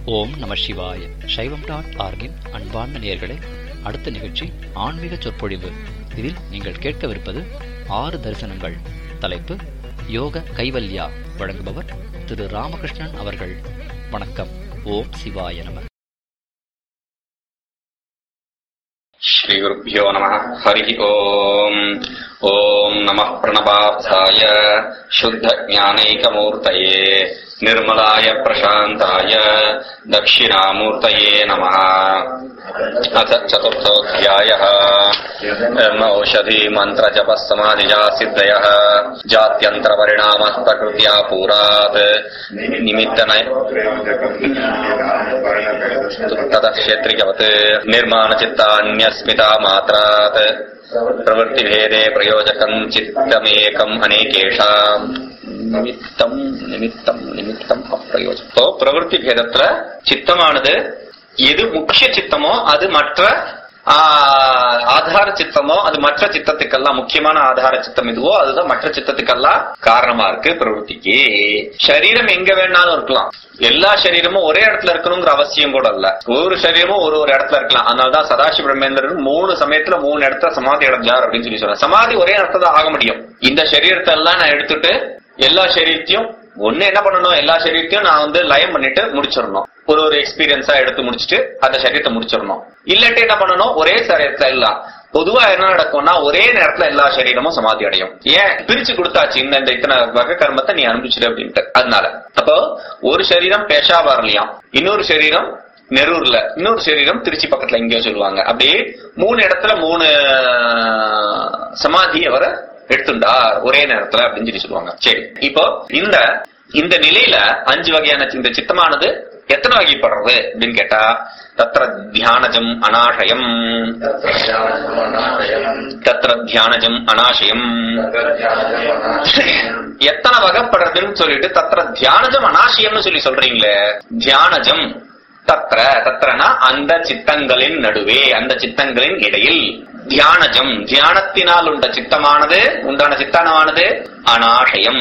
ஓம் நம சிவாய சைவம் டாட் ஆர்கின் அன்பார்ந்த நேயர்களே அடுத்த நிகழ்ச்சி ஆன்மீக சொற்பொழிவு இதில் நீங்கள் கேட்கவிருப்பது ஆறு தரிசனங்கள் தலைப்பு யோக கைவல்யா வழங்குபவர் திரு ராமகிருஷ்ணன் அவர்கள் வணக்கம் ஓம் சிவாய நம श्रीगुरुभ्यो नमः हरिः ओम् ॐ नमः प्रणवार्थाय शुद्धज्ञानैकमूर्तये निर्मलाय प्रशान्ताय दक्षिणामूर्तये नमः अथ चतुर्थोऽध्यायः कर्म औषधी मन्त्रजपः समाधिजा सिद्धयः जात्यन्तरपरिणामः प्रकृत्या पूरात् निमित्तनय ततः क्षेत्रिकवत् निर्माणचित्तान्यस्मिता मात्रात् प्रवृत्तिभेदे प्रयोजकम् चित्तमेकम् अनेकेषाम् நிமித்தம் நிமித்தம் நிமித்தம் அப்பிரயோஜனம் இப்போ பிரவருத்தி பேதத்துல சித்தமானது எது முக்கிய சித்தமோ அது மற்ற ஆஹ், ஆதார சித்தமோ அது மற்ற சித்தத்துக்கெல்லாம் முக்கியமான ஆதார சித்தம் எதுவோ அதுதான் மற்ற சித்தத்துக்கெல்லாம் காரணமா இருக்கு பிரவருத்திக்கு சரீரம் எங்க வேணாலும் இருக்கலாம் எல்லா சரீரமும் ஒரே இடத்துல இருக்கணுங்கிற அவசியம் கூட இல்ல ஒரு சரீரமும் ஒரு ஒரு இடத்துல இருக்கலாம் அதனாலதான் சதாசிவ பிரம்மேந்திரன் மூணு சமயத்துல மூணு இடத்துல சமாதி அடைஞ்சார் அப்படின்னு சொல்லி சொல்றேன் சமாதி ஒரே இடத்துல தான் ஆக முடியும் இந்த சரீரத்தை எல்லாம் நான் எடுத்துட்டு எல்லா சரீரத்தையும் ஒண்ணு என்ன பண்ணணும் எல்லா சரீரத்தையும் நான் வந்து லயம் பண்ணிட்டு முடிச்சிடணும் ஒரு ஒரு எக்ஸ்பீரியன்ஸா எடுத்து முடிச்சிட்டு அந்த சரீரத்தை முடிச்சிடணும் இல்லாட்டி என்ன பண்ணணும் ஒரே சரீரத்துல எல்லாம் பொதுவா என்ன நடக்கும்னா ஒரே நேரத்துல எல்லா சரீரமும் சமாதி அடையும் ஏன் பிரிச்சு கொடுத்தாச்சு இந்த இந்த இத்தனை வகை கர்மத்தை நீ அனுப்பிச்சிடு அப்படின்ட்டு அதனால அப்போ ஒரு சரீரம் பேஷாவார்லயாம் இன்னொரு சரீரம் நெரூர்ல இன்னொரு சரீரம் திருச்சி பக்கத்துல எங்கேயோ சொல்லுவாங்க அப்படியே மூணு இடத்துல மூணு சமாதி அவரை எடுத்துண்டார் ஒரே நேரத்துல அப்படின்னு சொல்லி சொல்லுவாங்க சரி இப்போ இந்த இந்த நிலையில அஞ்சு வகையான இந்த சித்தமானது எத்தனை வகைப்படுறது அப்படின்னு கேட்டா தத்திர தியானஜம் அனாஷயம் தத்திர தியானஜம் அனாஷயம் எத்தனை வகைப்படுறதுன்னு சொல்லிட்டு தத்திர தியானஜம் அனாஷயம்னு சொல்லி சொல்றீங்களே தியானஜம் தத்திர தத்திரனா அந்த சித்தங்களின் நடுவே அந்த சித்தங்களின் இடையில் தியானஜம் தியானத்தினால் உண்ட சித்தமானது உண்டான சித்தனமானது அனாஷயம்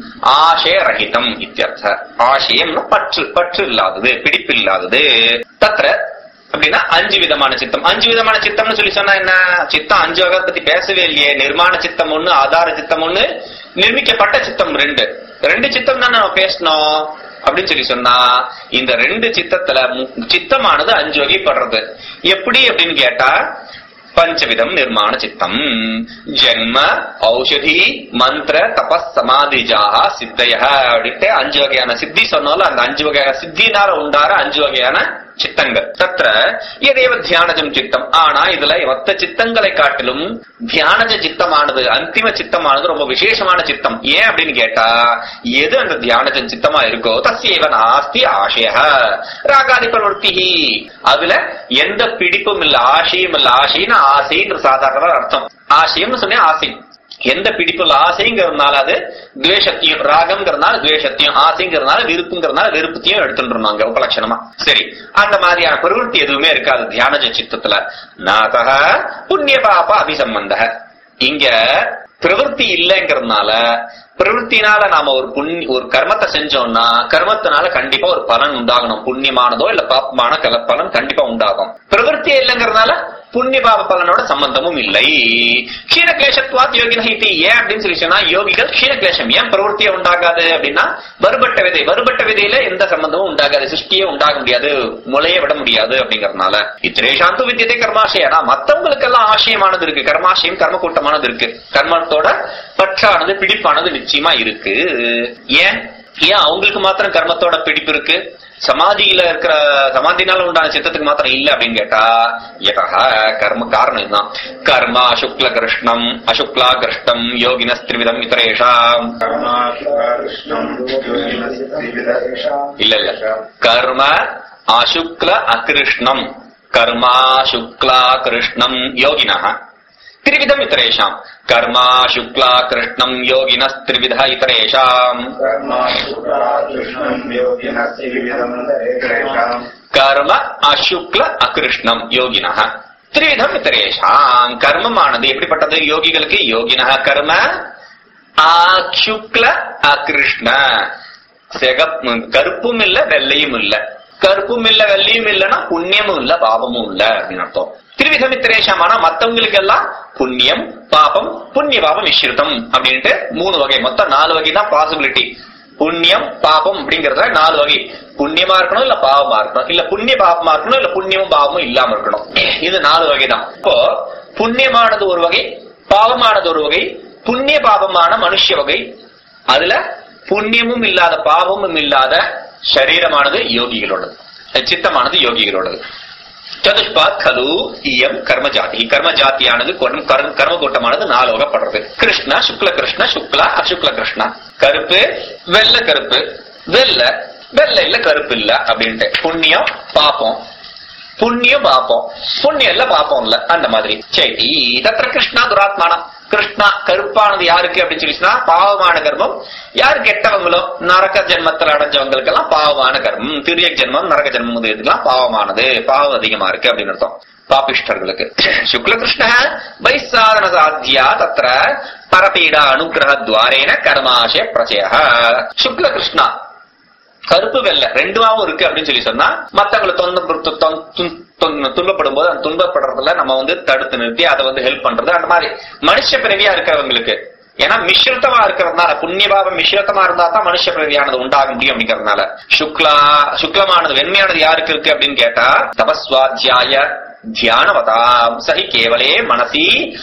ஆசய ரஹிதம் இத்தியர்த்த ஆசயம்னா பற்று பற்று இல்லாதது பிடிப்பு இல்லாதது தத்திர அப்படின்னா அஞ்சு விதமான சித்தம் அஞ்சு விதமான சித்தம்னு சொல்லி சொன்னா என்ன சித்தம் அஞ்சு வகை பத்தி பேசவே இல்லையே நிர்மாண சித்தம் ஒண்ணு ஆதார சித்தம் ஒண்ணு நிர்மிக்கப்பட்ட சித்தம் ரெண்டு ரெண்டு சித்தம் தான் நம்ம பேசணும் அப்படின்னு சொல்லி சொன்னா இந்த ரெண்டு சித்தத்துல மு- சித்தமானது அஞ்சு வகைப்படுறது எப்படி அப்படின்னு கேட்டா பஞ்சவிதம் நிர்மாண சித்தம் ஜென்ம ஔஷதி மந்திர தபஸ் சமாதிஜாக சித்தைய அப்படின்ட்டு அஞ்சு வகையான சித்தி சொன்னாலும் அந்த அஞ்சு வகையான சித்தினால உண்டார அஞ்சு வகையான சித்தங்கள் தத்திர எதேவ தியானஜம் சித்தம் ஆனா இதுல மொத்த சித்தங்களை காட்டிலும் தியானஜ சித்தமானது அந்திம சித்தமானது ரொம்ப விசேஷமான சித்தம் ஏன் அப்படின்னு கேட்டா எது அந்த தியானஜம் சித்தமா இருக்கோ தஸ்யேவ நாஸ்தி ஆசய ராகாதி பிரவருத்தி அதுல எந்த பிடிப்பும் இல்ல ஆசையும் இல்ல ஆசைன்னு ஆசைன்ற சாதாரண அர்த்தம் ஆசையம்னு சொன்னேன் ஆசை எந்த பிடிப்புல ஆசைங்கிறதுனால அது துவேஷத்தையும் ராகம்ங்கிறதுனால துவேஷத்தையும் ஆசைங்கிறதுனால விருப்புங்கிறதுனால விருப்பத்தையும் எடுத்துட்டு உபலட்சணமா சரி அந்த மாதிரியான பிரவருத்தி எதுவுமே இருக்காது தியானஜ சித்தத்துல நாதக புண்ணிய பாப அபிசம்பந்த இங்க பிரவருத்தி இல்லைங்கிறதுனால பிரவருத்தினால நாம ஒரு புண்ணி ஒரு கர்மத்தை செஞ்சோம்னா கர்மத்தினால கண்டிப்பா ஒரு பலன் உண்டாகணும் புண்ணியமானதோ இல்ல பாப்பமான கல பலன் கண்டிப்பா உண்டாகும் பிரவருத்தியே இல்லைங்கிறதுனால புண்ணிய பாப பலனோட சம்பந்தமும் இல்லை க்ஷீண கிளேசத்வாத் யோகின இது ஏன் அப்படின்னு சொல்லி சொன்னா யோகிகள் க்ஷீண கிளேசம் ஏன் பிரவருத்தியே உண்டாகாது அப்படின்னா வருபட்ட விதை வருபட்ட விதையில எந்த சம்பந்தமும் உண்டாகாது சிருஷ்டியே உண்டாக முடியாது முளைய விட முடியாது அப்படிங்கறதுனால இத்திரேஷாந்து வித்தியதை கர்மாசயம் ஆனா மத்தவங்களுக்கெல்லாம் ஆசயமானது இருக்கு கர்மாசயம் கர்ம கூட்டமானது இருக்கு கர்மத்தோட பற்றானது பிடிப்பானது நிச்சயமா இருக்கு ஏன் ஏன் அவங்களுக்கு மாத்திரம் கர்மத்தோட பிடிப்பு இருக்கு சமாதியில இருக்கிற சமாதினால உண்டான சித்தத்துக்கு மாத்திரம் இல்ல அப்படின்னு கேட்டா யதா கர்ம காரணம் இதுதான் கர்மா அசுக்ல கிருஷ்ணம் அசுக்லா கிருஷ்ணம் யோகின ஸ்திரிவிதம் இத்தரேஷாம் இல்ல இல்ல கர்ம அசுக்ல அகிருஷ்ணம் கர்மா சுக்லா கிருஷ்ணம் யோகினः त्रिविधम् इतरेषाम् कर्मा शुक्ला कृष्णम् योगिनस्त्रिविध इतरेषाम् கர்ம அசுக்ல அகிருஷ்ணம் யோகினஹ திரிவிதம் இத்தரேஷாம் கர்மமானது எப்படிப்பட்டது யோகிகளுக்கு யோகினஹ கர்ம ஆக்ஷுக்ல அகிருஷ்ண சிகப் கருப்பும் இல்ல வெள்ளையும் இல்ல கருப்பும் இல்ல வெள்ளியும் இல்லைன்னா புண்ணியமும் இல்ல பாபமும் இல்ல அப்படின்னு அர்த்தம் திருவிதமித்திரேஷமான மத்தவங்களுக்கு எல்லாம் புண்ணியம் பாபம் புண்ணிய பாபம் மிஸ்ரிதம் அப்படின்ட்டு மூணு வகை மொத்தம் நாலு வகை தான் பாசிபிலிட்டி புண்ணியம் பாபம் அப்படிங்கறதுல நாலு வகை புண்ணியமா இருக்கணும் இல்ல பாவமா இருக்கணும் இல்ல புண்ணிய பாபமா இருக்கணும் இல்ல புண்ணியமும் பாவமும் இல்லாம இருக்கணும் இது நாலு வகை தான் இப்போ புண்ணியமானது ஒரு வகை பாவமானது ஒரு வகை புண்ணிய பாவமான மனுஷ வகை அதுல புண்ணியமும் இல்லாத பாவமும் இல்லாத சரீரமானது யோகிகளோடது சித்தமானது யோகிகளோடது சதுஷ்பாத் கலு இயம் கர்ம ஜாதி கர்ம ஜாத்தியானது கர்ம கர்ம- கர்ம கூட்டமானது நாலு வகைப்படுறது கிருஷ்ணா சுக்ல கிருஷ்ண சுக்லா அசுக்ல கிருஷ்ணா கருப்பு வெள்ளை கருப்பு வெள்ளை வெள்ளை இல்ல கருப்பு இல்ல அப்படின்ட்டு புண்ணியம் பாப்போம் புண்ணியம் பாப்போம் புண்ணியம் இல்ல பாப்போம் இல்ல அந்த மாதிரி சரி தத்திர கிருஷ்ணா துராத்மானம் கிருஷ்ணா கருப்பானது யாருக்கு அப்படின்னு சொல்லிச்சுன்னா பாவமான கர்மம் யாரு கெட்டவங்களோ நரக ஜென்மத்தில் அடைஞ்சவங்களுக்கு எல்லாம் பாவமான கர்மம் திரிய ஜென்மம் நரக ஜென்மம் இதுக்கெல்லாம் பாவமானது பாவம் அதிகமா இருக்கு அப்படின்னு அர்த்தம் பாபிஷ்டர்களுக்கு சுக்ல கிருஷ்ண வைசாதன சாத்தியா தத்திர பரபீடா அனுகிரக துவாரேன கர்மாசய பிரச்சய சுக்ல கிருஷ்ணா கருப்பு வெள்ளை ரெண்டுமாவும் இருக்கு அப்படின்னு சொல்லி சொன்னா மத்தவங்களை தொந்த துன்பப்படும் போது அந்த துன்பப்படுறதுல நம்ம வந்து தடுத்து நிறுத்தி அதை வந்து ஹெல்ப் பண்றது அந்த மாதிரி மனுஷ பிறவியா இருக்கிறவங்களுக்கு ஏன்னா மிஸ்ரிதமா இருக்கிறதுனால புண்ணியபாவம் மிஸ்ரிதமா இருந்தா தான் மனுஷ பிறவியானது உண்டாக முடியும் அப்படிங்கறதுனால சுக்லா சுக்லமானது வெண்மையானது யாருக்கு இருக்கு அப்படின்னு கேட்டா தபஸ்வாத்தியாய தியானவதாம் சஹி கேவலே மனசி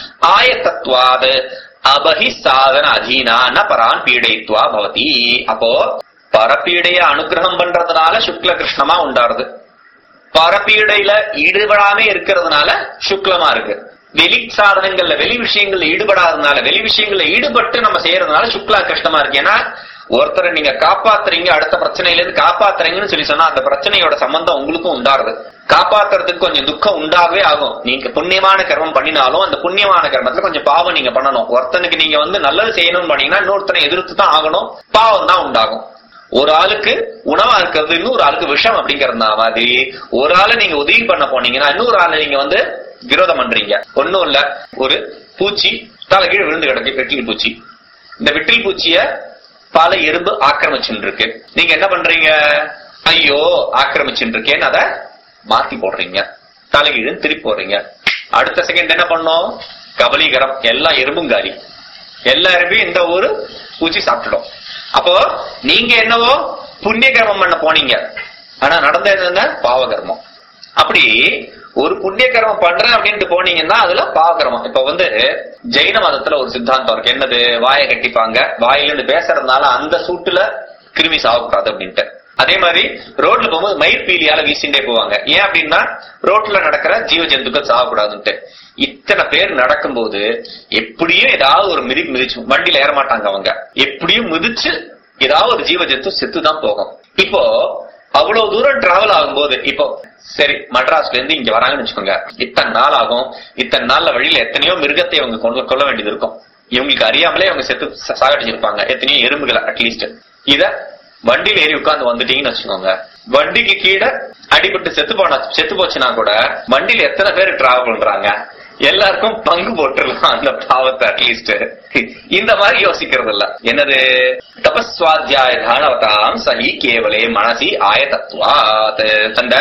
ஆயத்தத்வாது அபஹி சாதன அதீனா ந பரான் பீடைத்வா பவதி அப்போ பரப்பீடைய அனுகிரகம் பண்றதுனால சுக்ல கிருஷ்ணமா உண்டாருது பரப்பீடையில ஈடுபடாம இருக்கிறதுனால சுக்லமா இருக்கு வெளி சாதனங்கள்ல வெளி விஷயங்கள்ல ஈடுபடாததுனால வெளி விஷயங்கள்ல ஈடுபட்டு நம்ம செய்யறதுனால சுக்லா கிருஷ்ணமா இருக்கு ஏன்னா ஒருத்தரை நீங்க காப்பாத்துறீங்க அடுத்த பிரச்சனையில இருந்து காப்பாத்துறீங்கன்னு சொல்லி சொன்னா அந்த பிரச்சனையோட சம்பந்தம் உங்களுக்கும் உண்டாருது காப்பாத்துறதுக்கு கொஞ்சம் துக்கம் உண்டாகவே ஆகும் நீங்க புண்ணியமான கர்மம் பண்ணினாலும் அந்த புண்ணியமான கர்மத்துல கொஞ்சம் பாவம் நீங்க பண்ணணும் ஒருத்தனுக்கு நீங்க வந்து நல்லது செய்யணும்னு பண்ணீங்கன்னா இன்னொருத்தனை எதிர்த்து தான் ஆகணும் பாவம் தான் உண்டாகும் ஒரு ஆளுக்கு உணவா இருக்கிறது இன்னொரு ஆளுக்கு விஷம் அப்படிங்கறது மாதிரி ஒரு ஆளை நீங்க உதவி பண்ண போனீங்கன்னா இன்னொரு ஆளை நீங்க வந்து விரோதம் பண்றீங்க ஒண்ணும் இல்ல ஒரு பூச்சி தலை கீழே விழுந்து கிடக்கு வெட்டில் பூச்சி இந்த வெட்டில் பூச்சிய பல எறும்பு ஆக்கிரமிச்சுட்டு இருக்கு நீங்க என்ன பண்றீங்க ஐயோ ஆக்கிரமிச்சுட்டு இருக்கேன்னு அதை மாத்தி போடுறீங்க தலைகீழ் திருப்பி போடுறீங்க அடுத்த செகண்ட் என்ன பண்ணோம் கபலீகரம் எல்லா எறும்பும் காலி எல்லா எறும்பையும் இந்த ஒரு பூச்சி சாப்பிட்டுடும் அப்போ நீங்க என்னவோ புண்ணிய கர்மம் பண்ண போனீங்க ஆனா நடந்தது என்ன பாவகர்மம் அப்படி ஒரு புண்ணிய கர்மம் பண்றேன் அப்படின்ட்டு போனீங்கன்னா அதுல பாவகர்மம் இப்ப வந்து ஜெயின மதத்துல ஒரு சித்தாந்தம் இருக்கு என்னது வாயை கட்டிப்பாங்க வாயில இருந்து பேசுறதுனால அந்த சூட்டுல கிருமி சாகக்கூடாது அப்படின்ட்டு அதே மாதிரி ரோட்ல போகும்போது மயிர் பீலியால வீசிண்டே போவாங்க ஏன் அப்படின்னா ரோட்ல நடக்கிற ஜீவ ஜந்துக்கள் சாகக்கூடாதுன்ட்டு இத்தனை பேர் நடக்கும்போது எப்படியும் ஏதாவது ஒரு மிதி மிதிச்சு வண்டியில ஏற மாட்டாங்க அவங்க எப்படியும் மிதிச்சு ஏதாவது ஒரு ஜீவ ஜந்து செத்துதான் போகும் இப்போ அவ்வளவு தூரம் டிராவல் ஆகும்போது இப்போ சரி மட்ராஸ்ல இருந்து இங்க வராங்கன்னு வச்சுக்கோங்க இத்தனை நாள் ஆகும் இத்தனை நாள்ல வழியில எத்தனையோ மிருகத்தை அவங்க கொண்டு கொள்ள வேண்டியது இருக்கும் இவங்களுக்கு அறியாமலே அவங்க செத்து ச- சாகடிச்சிருப்பாங்க எத்தனையோ எறும்புகளை அட்லீஸ்ட் இத வண்டியில ஏறி உட்கார்ந்து வந்துட்டீங்கன்னு வச்சுக்கோங்க வண்டிக்கு கீழே அடிபட்டு செத்து போன செத்து போச்சுன்னா கூட வண்டியில எத்தனை பேர் டிராவல் பண்றாங்க எல்லாருக்கும் பங்கு போட்டுடலாம் அந்த பாவத்தை அட்லீஸ்ட் இந்த மாதிரி யோசிக்கிறது இல்ல என்னது தபஸ்வாத்தியாய தானவதாம் சஹி கேவலே மனசி ஆயதத்துவாத் அந்த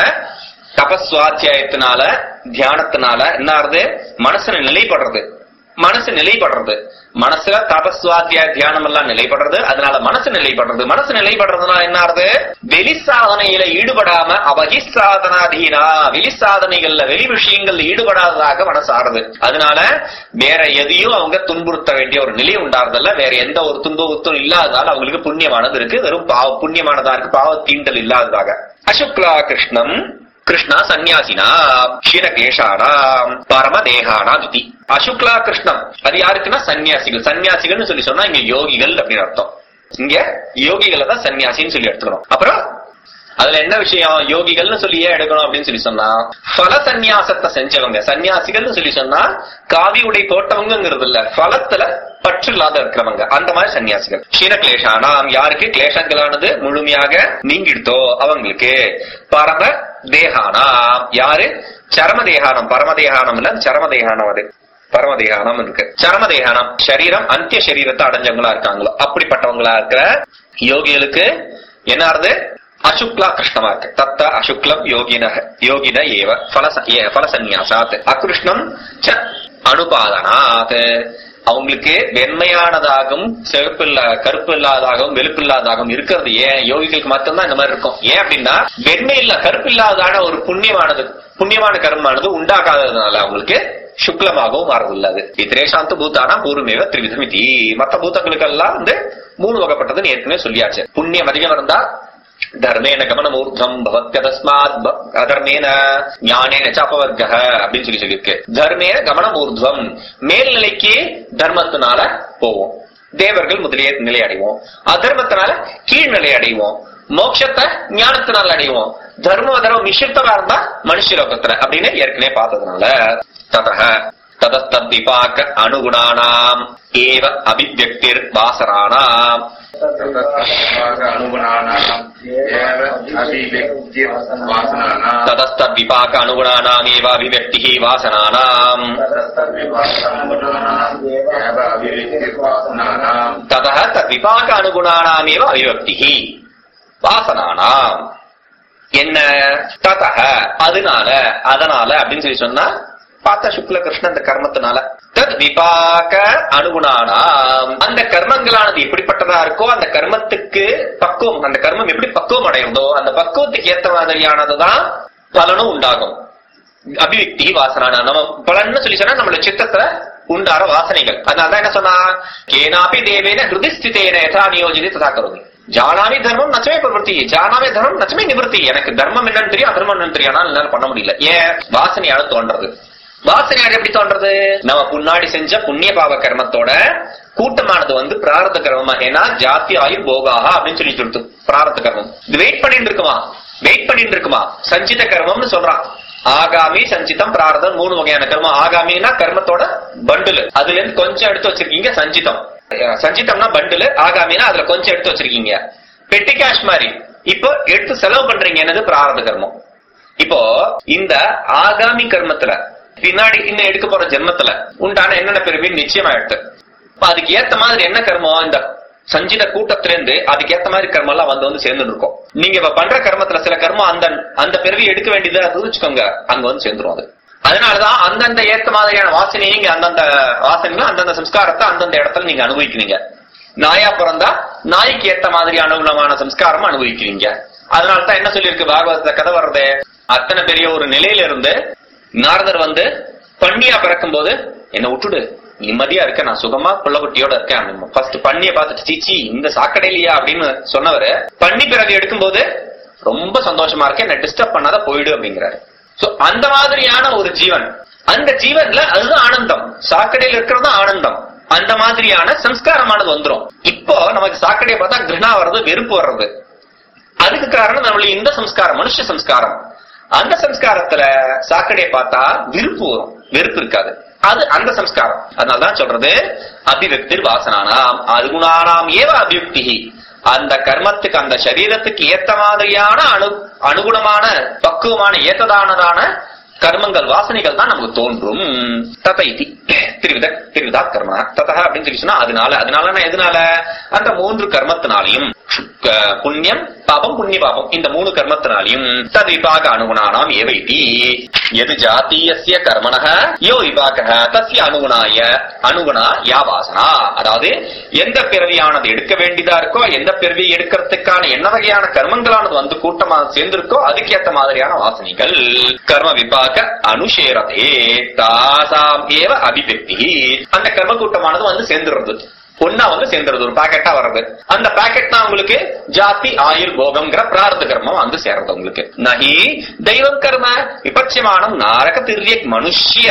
தபஸ்வாத்தியாயத்தினால தியானத்தினால என்ன ஆறுது மனசுல நிலைப்படுறது மனசு நிலைப்படுறது மனசுல தபஸ்வாத்தியாய தியானம் எல்லாம் நிலைப்படுறது அதனால மனசு நிலைப்படுறது மனசு நிலைப்படுறதுனால என்ன ஆறுது வெளி சாதனையில ஈடுபடாம அபகி சாதனாதீனா வெளி சாதனைகள்ல வெளி விஷயங்கள்ல ஈடுபடாததாக மனசு ஆறுது அதனால வேற எதையும் அவங்க துன்புறுத்த வேண்டிய ஒரு நிலை உண்டாறதில்ல வேற எந்த ஒரு துன்புறுத்தும் இல்லாததால அவங்களுக்கு புண்ணியமானது இருக்கு வெறும் பாவ புண்ணியமானதா இருக்கு பாவ தீண்டல் இல்லாததாக அசுக்லா கிருஷ்ணம் கிருஷ்ணா சந்நியாசினா க்ஷீரகேஷானாம் பரமதேகானாம் இது அசுக்லா கிருஷ்ணம் அது யாருக்குன்னா சன்னியாசிகள் சன்னியாசிகள்னு சொல்லி சொன்னா இங்க யோகிகள் அப்படின்னு அர்த்தம் இங்க யோகிகளை தான் சன்னியாசின்னு சொல்லி எடுத்துக்கணும் அப்புறம் அதுல என்ன விஷயம் யோகிகள்னு சொல்லி ஏன் எடுக்கணும் அப்படின்னு சொல்லி சொன்னா பல சந்நியாசத்தை செஞ்சவங்க சன்னியாசிகள்னு சொல்லி சொன்னா காவி உடை போட்டவங்கிறது இல்ல பலத்துல பற்று இல்லாத இருக்கிறவங்க அந்த மாதிரி சன்னியாசிகள் க்ஷீர கிளேஷானாம் யாருக்கு கிளேஷங்களானது முழுமையாக நீங்கிடுதோ அவங்களுக்கு பரம தேகானாம் யாரு சரம தேகானம் பரம தேகானம் இல்ல சரம தேகானம் அது பரமதேகானம் இருக்கு சரமதேகானம் சரீரம் அந்திய சரீரத்தை அடைஞ்சவங்களா இருக்காங்களோ அப்படிப்பட்டவங்களா இருக்கிற யோகிகளுக்கு என்ன ஆறுது அசுக்லா கிருஷ்ணமா இருக்கு தத்த அசுக்லம் யோகின யோகின ஏவ பலச ஏ- பலசந்நியாசாத் அகிருஷ்ணம் ச அனுபாதனாத் அவங்களுக்கு வெண்மையானதாகவும் செவப்பு இல்ல கருப்பு இல்லாதாகவும் வெளுப்பு இல்லாதாகவும் இருக்கிறது ஏன் யோகிகளுக்கு மட்டும்தான் இந்த மாதிரி இருக்கும் ஏன் அப்படின்னா வெண்மை இல்ல கருப்பு இல்லாதான ஒரு புண்ணியமானது புண்ணியமான கர்மானது உண்டாகாததுனால அவங்களுக்கு சுக்லமாகவும் மாறவில்லாது இத்திரேஷாந்த பூத்தானா பூர்வமேவ திரிவிதம் இதி மத்த பூத்தங்களுக்கெல்லாம் வந்து மூணு வகைப்பட்டதுன்னு ஏற்கனவே சொல்லியாச்சு புண்ணியம் அதிகம் இருந்தா தர்மேன கமனமூர்த்தம் பவத்யதஸ்மாத் ப- அதர்மேன ஞானேன ச அபவர்க்க அப்படின்னு சொல்லி சொல்லியிருக்கு தர்மேன கமனமூர்த்வம் மேல்நிலைக்கு தர்மத்தினால போவோம் தேவர்கள் முதலிய நிலை அடைவோம் அதர்மத்தினால கீழ்நிலை அடைவோம் மோட்சத்தை ஞானத்தினால அடைவோம் தர்ம தர்மம் மிஷித்தமா இருந்தா மனுஷ லோகத்துல அப்படின்னு ஏற்கனவே பார்த்ததுனால ததக ததஸ்தத் விபாக அனுகுணானாம் ஏவ அபிவியக்திர் வாசனானாம் अनुगुणानाम् एव अभिव्यक्तिर्वासनानाम् ततस्तद् विपाक अनुगुणानामेव अभिव्यक्तिः वासनानाम् अनुगुणानाम् एव अभिव्यक्तिर्वासनानाम् ततः तद्विपाक अनुगुणानामेव अभिव्यक्तिः வாசனானாம் என்ன ததக அதனால அதனால அப்படின்னு சொல்லி சொன்னா பார்த்தா சுக்ல கிருஷ்ண அந்த கர்மத்தினால தத் விபாக அனுகுணானாம் அந்த கர்மங்களானது எப்படிப்பட்டதா இருக்கோ அந்த கர்மத்துக்கு பக்குவம் அந்த கர்மம் எப்படி பக்குவம் அடையுதோ அந்த பக்குவத்துக்கு ஏத்த மாதிரியானதுதான் பலனும் உண்டாகும் அபிவிக்தி வாசனான நம்ம பலன்னு சொல்லி சொன்னா நம்மளோட சித்தத்துல உண்டார வாசனைகள் அதனால என்ன சொன்னா கேனாபி தேவேன ஹிருதிஸ்திதேன யதா நியோஜிதி ததா கருதி ஜானாமி தர்மம் நச்சமே பிரவருத்தி ஜானாமி தர்மம் நச்சமே நிவர்த்தி எனக்கு தர்மம் என்னன்னு தெரியும் அதர்மம் என்னன்னு தெரியும் ஆனா என்னால பண்ண முடியல ஏன் வாசனையால தோன்றது வாசனையால எப்படி தோன்றது நம்ம முன்னாடி செஞ்ச புண்ணிய பாவ கர்மத்தோட கூட்டமானது வந்து பிராரத்த கர்மமா ஏன்னா ஜாத்தி ஆயுர் போகாஹா அப்படின்னு சொல்லி சொல்லிட்டு பிராரத்த கர்மம் இது வெயிட் பண்ணிட்டு இருக்குமா வெயிட் பண்ணிட்டு இருக்குமா சஞ்சித கர்மம்னு சொல்றான் ஆகாமி சஞ்சிதம் பிராரதம் மூணு வகையான கர்மம் ஆகாமின்னா கர்மத்தோட பண்டில் அதுல இருந்து கொஞ்சம் எடுத்து வச்சிருக்கீங்க சஞ்சிதம் அஹ் சஞ்சிதம்னா பண்டில் ஆகாமினா அதுல கொஞ்சம் எடுத்து வச்சிருக்கீங்க பெட்டி கேஷ் மாதிரி இப்போ எடுத்து செலவு பண்றீங்க என்னது பிராரத கர்மம் இப்போ இந்த ஆகாமி கர்மத்துல பின்னாடி இன்னும் எடுக்க போற ஜென்மத்துல உண்டான என்னென்ன பிறவி நிச்சயமாயிடுது இப்ப அதுக்கு ஏத்த மாதிரி என்ன கர்மம் இந்த சஞ்சித கூட்டத்துல இருந்து அதுக்கு ஏத்த மாதிரி கர்மம் எல்லாம் வந்து வந்து சேர்ந்து இருக்கும் நீங்க இப்ப பண்ற கர்மத்துல சில கர்மம் அந்த அந்த பிறவி எடுக்க வேண்டியதா இருந்து வச்சுக்கோங்க அங்க வந்து சேர்ந்துரும் அது அதனாலதான் அந்தந்த ஏத்த மாதிரியான வாசனையை நீங்க அந்தந்த வாசனைகளும் அந்தந்த சம்ஸ்காரத்தை அந்தந்த இடத்துல நீங்க அனுபவிக்கிறீங்க நாயா பிறந்தா நாய்க்கு ஏத்த மாதிரி அனுகுணமான சம்ஸ்காரமும் அனுபவிக்கிறீங்க அதனாலதான் என்ன சொல்லியிருக்கு பாகவதத்துல கதை வர்றது அத்தனை பெரிய ஒரு நிலையில இருந்து நாரதர் வந்து பண்ணியா பிறக்கும் போது என்ன விட்டுடு நிம்மதியா இருக்க நான் சுகமா புள்ளக்குட்டியோட இருக்கேன் ஃபர்ஸ்ட் பண்ணிய பார்த்துட்டு சீச்சி இந்த சாக்கடையிலையா அப்படின்னு சொன்னவரு பண்ணி பிறகு எடுக்கும்போது ரொம்ப சந்தோஷமா இருக்கேன் என்ன டிஸ்டர்ப் பண்ணாத போயிடு அப்படிங்கிறாரு சோ அந்த மாதிரியான ஒரு ஜீவன் அந்த ஜீவன்ல அதுதான் ஆனந்தம் சாக்கடையில இருக்கிறது தான் ஆனந்தம் அந்த மாதிரியான சம்ஸ்காரமானது வந்துரும் இப்போ நமக்கு சாக்கடையை பார்த்தா கிருணா வர்றது வெறுப்பு வர்றது அதுக்கு காரணம் நம்மளுடைய இந்த சம்ஸ்காரம் மனுஷ சம்ஸ்காரம் அந்த சம்ஸ்காரத்துல சாக்கடையை பார்த்தா விருப்பு வரும் வெறுப்பு இருக்காது அது அந்த சம்ஸ்காரம் அதனாலதான் சொல்றது அபிவியக்திர் வாசனானாம் அதுகுணானாம் ஏவ அபியுக்தி அந்த கர்மத்துக்கு அந்த சரீரத்துக்கு ஏத்த மாதிரியான அணு அனுகுணமான பக்குவமான ஏத்ததானதான கர்மங்கள் வாசனைகள் தான் நமக்கு தோன்றும் தத இதி திருவித திருவிதா கர்ம ததா அப்படின்னு சொல்லி சொன்னா அதனால அதனால எதனால அந்த மூன்று கர்மத்தினாலையும் சுக்க- புண்ணியம் பாபம் புண்ணிய பாபம் இந்த மூணு கர்மத்தினாலையும் தத் விபாக அனுகுணானாம் ஏவைதி எது ஜாத்தீயஸ்ய கர்மணः யோ விபாகः தஸ்ய அனுகுணாய அனுகுணா யா வாசனா அதாவது எந்த பிறவியானது எடுக்க வேண்டியதா இருக்கோ எந்த பிறவி எடுக்கிறதுக்கான என்ன வகையான கர்மங்களானது வந்து கூட்டமா சேர்ந்திருக்கோ அதுக்கேத்த மாதிரியான வாசனைகள் கர்ம விபாக அனுஷேரதே தாசாம் ஏவ அபிவியக்தி அந்த கர்ம கூட்டமானது வந்து சேர்ந்துடுறது ஒன்னா வந்து சேர்ந்துருது ஒரு பாக்கெட்டா வர்றது அந்த பாக்கெட் தான் உங்களுக்கு ஜாதி ஆயுள் போகம்ங்கிற பிரார்த்த கர்மம் வந்து சேர்றது உங்களுக்கு நகி தெய்வம் கர்ம விபட்சியமானம் நாரக திரியக் மனுஷ்ய